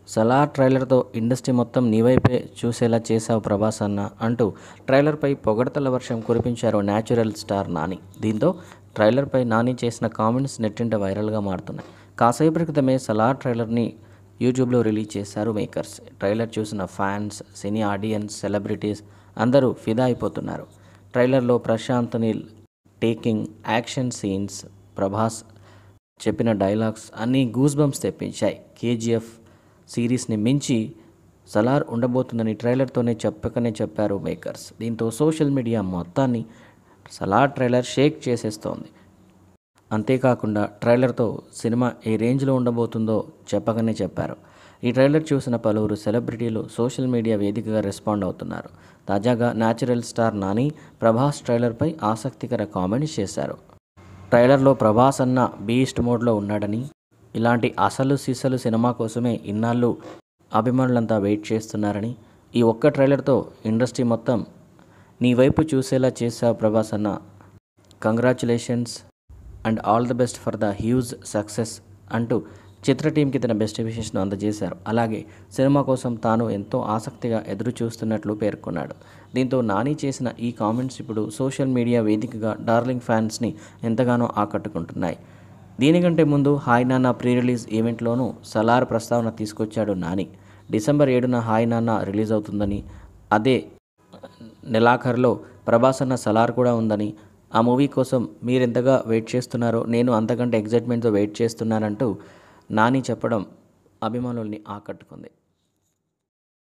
Salaar ట్రైలర్తో industry మొత్తం నీ వైపే చూసేలా చేశావు ప్రభాస్ అన్న అంటూ ట్రైలర్పై పొగడతల వర్షం కురిపించారు న్యాచురల్ స్టార్ నాని దీంతో ట్రైలర్పై నాని చేసిన కామెంట్స్ నెట్టింట వైరల్గా మారుతున్నాయి కాసేపటి క్రితమే సలార్ ట్రైలర్ని యూట్యూబ్లో రిలీజ్ చేశారు మేకర్స్ ట్రైలర్ చూసిన ఫ్యాన్స్ సినీ ఆడియన్స్ సెలబ్రిటీస్ అందరూ ఫిదా అయిపోతున్నారు ట్రైలర్లో Prashanth Neel taking action scenes Prabhas చెప్పిన డైలాగ్స్ అన్నీ గూస్ బంప్స్ తెప్పించాయి కేజీఎఫ్ సిరీస్ని మించి సలార్ ఉండబోతుందని ట్రైలర్తోనే చెప్పకనే చెప్పారు మేకర్స్ దీంతో సోషల్ మీడియా మొత్తాన్ని సలార్ ట్రైలర్ షేక్ చేసేస్తోంది అంతేకాకుండా ట్రైలర్తో సినిమా ఏ రేంజ్లో ఉండబోతుందో చెప్పకనే చెప్పారు ఈ ట్రైలర్ చూసిన పలువురు సెలబ్రిటీలు సోషల్ మీడియా వేదికగా రెస్పాండ్ అవుతున్నారు తాజాగా న్యాచురల్ స్టార్ నాని ప్రభాస్ ట్రైలర్పై ఆసక్తికర కామెంట్స్ చేశారు ట్రైలర్లో ప్రభాస్ అన్న బీస్ట్ మోడ్లో ఉన్నాడని ఇలాంటి అసలు సిసలు సినిమా కోసమే ఇన్నాళ్ళు అభిమానులంతా వెయిట్ చేస్తున్నారని ఈ ఒక్క ట్రైలర్తో ఇండస్ట్రీ మొత్తం నీ వైపు చూసేలా చేశావు ప్రభాస్ అన్న congratulations and all the best for the huge success అంటూ చిత్ర టీంకి తన బెస్ట్ విషెస్ను అందజేశారు అలాగే సినిమా కోసం తాను ఎంతో ఆసక్తిగా ఎదురు చూస్తున్నట్లు పేర్కొన్నాడు దీంతో నాని చేసిన ఈ కామెంట్స్ ఇప్పుడు సోషల్ మీడియా వేదికగా డార్లింగ్ ఫ్యాన్స్ని ఎంతగానో ఆకట్టుకుంటున్నాయి దీనికంటే ముందు హాయ్ నాన్న ప్రీ రిలీజ్ ఈవెంట్లోనూ సలార్ ప్రస్తావన తీసుకొచ్చాడు నాని డిసెంబర్ ఏడున హాయ్ నాన్న రిలీజ్ అవుతుందని అదే నెలాఖరులో ప్రభాస్ అన్న సలార్ కూడా ఉందని ఆ మూవీ కోసం మీరెంతగా వెయిట్ చేస్తున్నారో నేను అంతకంటే ఎగ్జైట్మెంట్తో వెయిట్ చేస్తున్నానంటూ నాని చెప్పడం అభిమానుల్ని ఆకట్టుకుంది